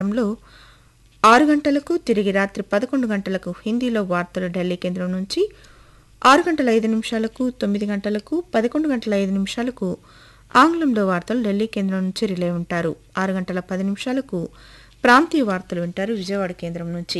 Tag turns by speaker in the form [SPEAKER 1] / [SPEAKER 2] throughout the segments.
[SPEAKER 1] విభాగంలో ఆరు గంటలకు తిరిగి రాత్రి పదకొండు గంటలకు హిందీలో వార్తలు ఢిల్లీ కేంద్రం నుంచి ఆరు గంటల ఐదు నిమిషాలకు తొమ్మిది గంటలకు పదకొండు గంటల ఐదు నిమిషాలకు ఆంగ్లంలో వార్తలు ఢిల్లీ కేంద్రం నుంచి రిలే ఉంటారు ఆరు గంటల పది నిమిషాలకు ప్రాంతీయ వార్తలు వింటారు విజయవాడ కేంద్రం నుంచి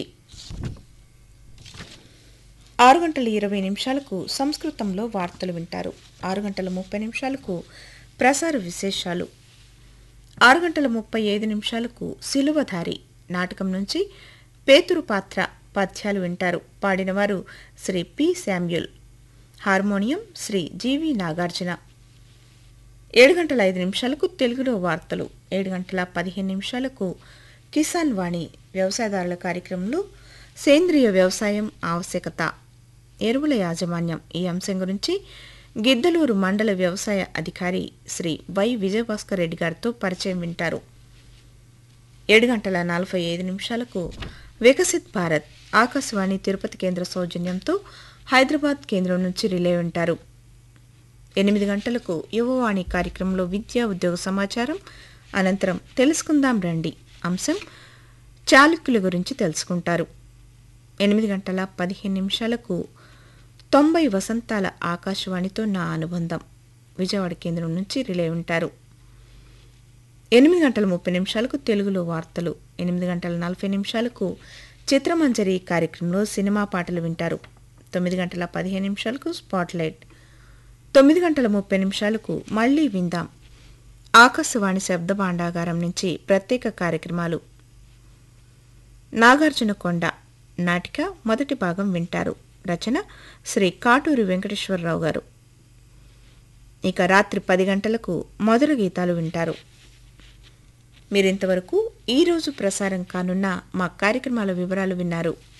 [SPEAKER 1] ఆరు గంటల ఇరవై నిమిషాలకు సంస్కృతంలో వార్తలు వింటారు ఆరు గంటల ముప్పై నిమిషాలకు ప్రసార విశేషాలు ఆరు గంటల ముప్పై ఐదు నిమిషాలకు సిలువధారి నాటకం నుంచి పేతురు పాత్ర పద్యాలు వింటారు పాడినవారు Shri P Samuel harmonium Shri G V Nagarjuna ఏడు గంటల ఐదు నిమిషాలకు తెలుగులో వార్తలు ఏడు గంటల పదిహేను నిమిషాలకు కిసాన్ వాణి వ్యవసాయదారుల కార్యక్రమంలో సేంద్రియ వ్యవసాయం ఆవశ్యకత ఎరువుల యాజమాన్యం ఈ అంశం గురించి గిద్దలూరు మండల వ్యవసాయ అధికారి శ్రీ వై విజయభాస్కర్ రెడ్డి గారితో పరిచయం వింటారు ఏడు గంటల నలభై ఐదు నిమిషాలకు వికసిత్ భారత్ ఆకాశవాణి తిరుపతి కేంద్ర సౌజన్యంతో హైదరాబాద్ కేంద్రం నుంచి రిలే ఉంటారు ఎనిమిది గంటలకు యువవాణి కార్యక్రమంలో విద్యా ఉద్యోగ సమాచారం అనంతరం తెలుసుకుందాం రండి అంశం చాళుక్యుల గురించి తెలుసుకుంటారు ఎనిమిది గంటల పదిహేను నిమిషాలకు తొంభై వసంతాల ఆకాశవాణితో నా అనుబంధం విజయవాడ కేంద్రం నుంచి రిలే ఉంటారు ఎనిమిది గంటల ముప్పై నిమిషాలకు తెలుగులో వార్తలు ఎనిమిది గంటల నలభై నిమిషాలకు చిత్రమంజరి కార్యక్రమంలో సినిమా పాటలు వింటారు తొమ్మిది గంటల పదిహేను నిమిషాలకు స్పాట్లైట్ తొమ్మిది గంటల ముప్పై నిమిషాలకు మళ్ళీ విందాం ఆకాశవాణి శబ్ద భాండాగారం నుంచి ప్రత్యేక కార్యక్రమాలు నాగార్జున కొండ నాటిక మొదటి భాగం వింటారు రచన శ్రీ కాటూరి వెంకటేశ్వరరావు గారు ఇక రాత్రి పది గంటలకు మధుర గీతాలు వింటారు మీరింతవరకు ఈరోజు ప్రసారం కానున్న మా కార్యక్రమాల వివరాలు విన్నారు